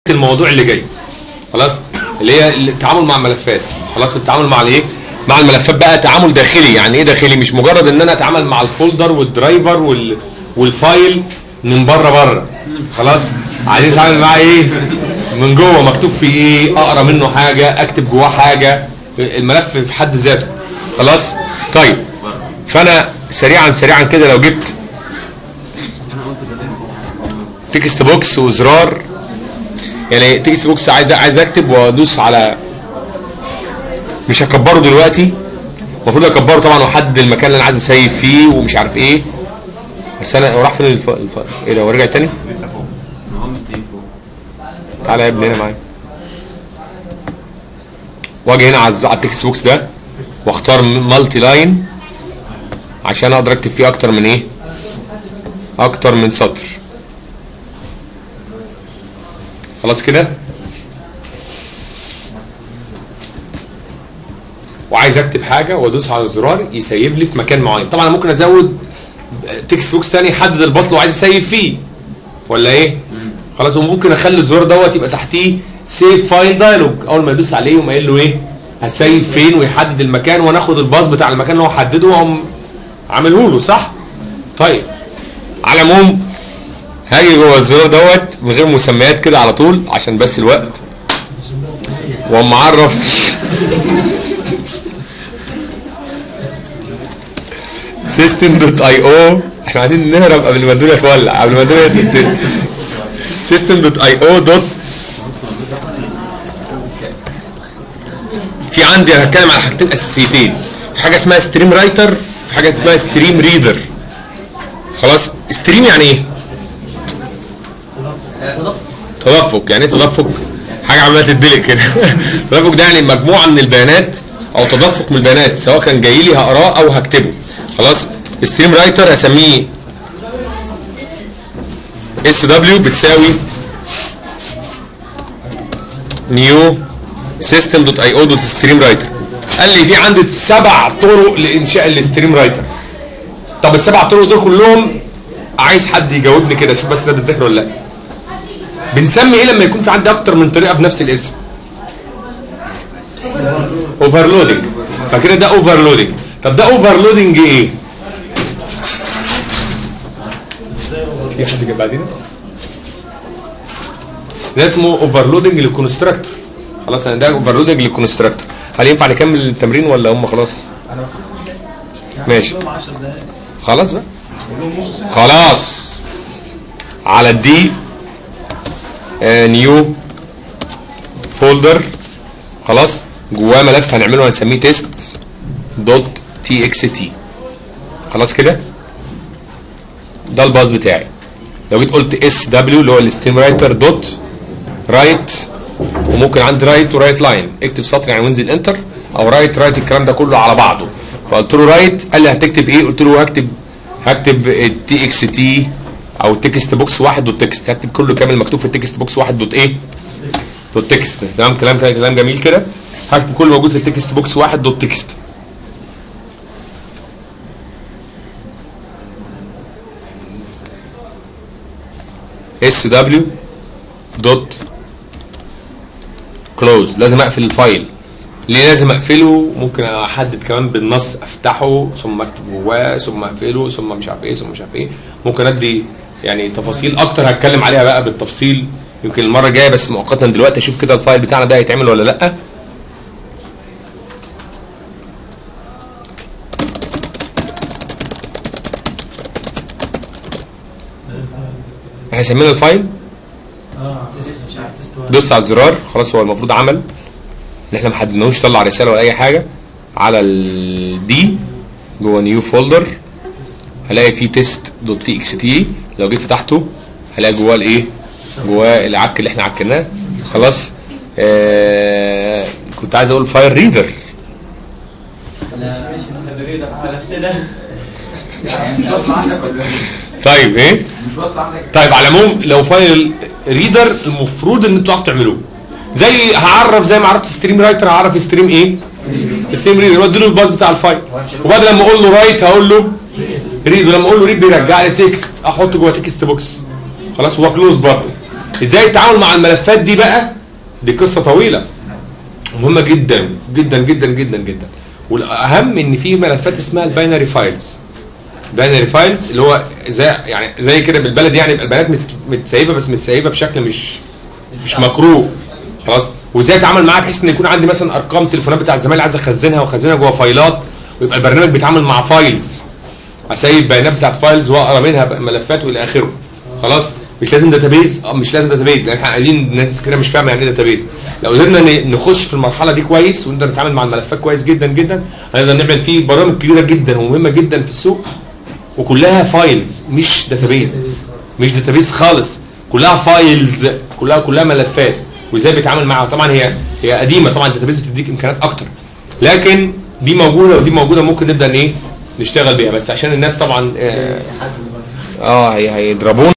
الموضوع اللي جاي خلاص اللي هي التعامل مع الملفات خلاص التعامل مع الايه مع الملفات بقى تعامل داخلي يعني ايه داخلي مش مجرد ان انا اتعامل مع الفولدر والدرايفر وال والفايل من بره بره خلاص عايز اتعامل معاه ايه من جوه مكتوب فيه ايه اقرا منه حاجه اكتب جواه حاجه الملف في حد ذاته خلاص طيب فانا سريعا سريعا كده لو جبت تكست بوكس وزرار يعني تكست بوكس عايز عايز اكتب وادوس على مش هكبره دلوقتي المفروض اكبره طبعا واحدد المكان اللي انا عايز اسيف فيه ومش عارف ايه بس انا راح فين الف... الف... ايه ده هو رجع تاني؟ لسه فوق ما هو متين فوق تعالى يا ابني هنا معايا واجي هنا على الز- على التكست بوكس ده واختار مالتي لاين عشان اقدر اكتب فيه اكتر من ايه؟ اكتر من سطر خلاص كده؟ وعايز اكتب حاجه وادوس على الزرار يسيب لي في مكان معين طبعا أنا ممكن ازود تكست بوكس تاني يحدد الباص لو عايز اسيب فيه ولا ايه؟ خلاص وممكن اخلي الزرار دوت يبقى تحتيه سيف فايل دايلوج اول ما يدوس عليه يقوم قايل له ايه هتسيب فين ويحدد المكان وانا اخد الباص بتاع المكان اللي هو حدده واقوم عامله له صح طيب على العموم هاجي جوه الزرار دوت من غير مسميات كده على طول عشان بس الوقت واقوم معرف سيستم دوت اي او احنا عايزين نهرب قبل ما الدنيا تولع قبل ما الدنيا تت- سيستم دوت اي او دوت في عندي انا هتكلم على حاجتين اساسيتين في حاجه اسمها ستريم رايتر في حاجه اسمها ستريم ريدر خلاص ستريم يعني ايه تدفق يعني ايه تدفق حاجه عماله تدلق كده تدفق ده يعني مجموعه من البيانات او تدفق من البيانات سواء كان جاي لي هقراه او هكتبه خلاص ستريم رايتر هسميه اس دبليو بتساوي نيو سيستم دوت اي او دوت ستريم رايتر قال لي في عندي سبع طرق لانشاء الستريم رايتر طب السبع طرق دول كلهم عايز حد يجاوبني كده شوف بس ده بتذاكر ولا لا بنسمي ايه لما يكون في عندي اكتر من طريقه بنفس الاسم اوفرلودنج فكده ده اوفرلودنج طب ده اوفرلودنج ايه في حد جاب بعدين ده اسمه اوفرلودنج للكونستراكتور خلاص انا ده اوفرلودنج للكونستراكتور هل ينفع نكمل التمرين ولا هم خلاص ماشي خلاص بقى خلاص على الدي نيو فولدر خلاص جواه ملف هنعمله هنسميه تيست دوت تي اكس تي خلاص كده ده الباص بتاعي لو جيت قلت اس دبليو اللي هو الستريم رايتر دوت رايت وممكن عندي رايت ورايت لاين اكتب سطر يعني وانزل انتر او رايت رايت الكلام ده كله على بعضه فقلت له رايت قال لي هتكتب ايه قلت له هكتب هكتب التي اكس تي او تكست بوكس واحد دوت تكست هكتب كله كامل مكتوب في التكست بوكس واحد دوت ايه دوت تكست تمام كلام كده كلام جميل كده هكتب كله موجود في التكست بوكس واحد دوت تكست اس دبليو دوت كلوز لازم اقفل الفايل ليه لازم اقفله ممكن احدد كمان بالنص افتحه ثم اكتب جواه ثم اقفله ثم مش عارف ايه ثم مش عارف ايه ممكن ادي يعني تفاصيل اكتر هتكلم عليها بقى بالتفصيل يمكن المره الجايه بس مؤقتا دلوقتي اشوف كده الفايل بتاعنا ده هيتعمل ولا لا هيسمينا الفايل دوست على الزرار خلاص هو المفروض عمل ان احنا ما حددناهوش طلع رساله ولا اي حاجه على الدي جوه نيو فولدر هلاقي فيه تيست دوت تي اكس تي لو جيت فتحته هلاقي جواه الايه جواه العك اللي احنا عكناه خلاص آه كنت عايز اقول فايل ريدر مش واصل عندك ولا ايه؟ طيب ايه مش واصل عندك طيب على العموم لو فايل ريدر المفروض ان انتوا تعرفوا تعملوه زي هعرف زي ما عرفت ستريم رايتر هعرف ستريم ايه ستريم ريدر وادي له الباص بتاع الفايل وبعد لما اقول له رايت هقول له ريد ولما اقول له ريد بيرجع لي تكست احطه جوه تكست بوكس خلاص هو كلوز برضه ازاي التعامل مع الملفات دي بقى دي قصه طويله مهمه جدا جدا جدا جدا جدا والاهم ان في ملفات اسمها الباينري فايلز باينري فايلز اللي هو زي يعني زي كده بالبلد يعني يبقى البيانات مت- متسيبه بس متسيبه بشكل مش مش مقروء خلاص وازاي اتعامل معاها بحيث ان يكون عندي مثلا ارقام تليفونات بتاع الزمايل عايز اخزنها واخزنها جوه فايلات ويبقى البرنامج بيتعامل مع فايلز اسيب بيانات بتاعت فايلز واقرا منها بقى ملفات والى اخره خلاص مش لازم داتابيز اه مش لازم داتابيز لان احنا قايلين الناس كده مش فاهمه يعني ايه داتابيز لو قدرنا ن- نخش في المرحله دي كويس ونقدر نتعامل مع الملفات كويس جدا جدا هنقدر نعمل فيه برامج كبيره جدا ومهمه جدا في السوق وكلها فايلز مش داتابيز مش داتابيز خالص كلها فايلز كلها كلها ملفات وازاي بيتعامل معاها طبعا هي هي قديمه طبعا الداتابيز بتديك امكانيات اكتر لكن دي موجوده ودي موجوده ممكن نبدا ايه نشتغل بيها بس عشان الناس طبعا اه, آه هي هيضربونا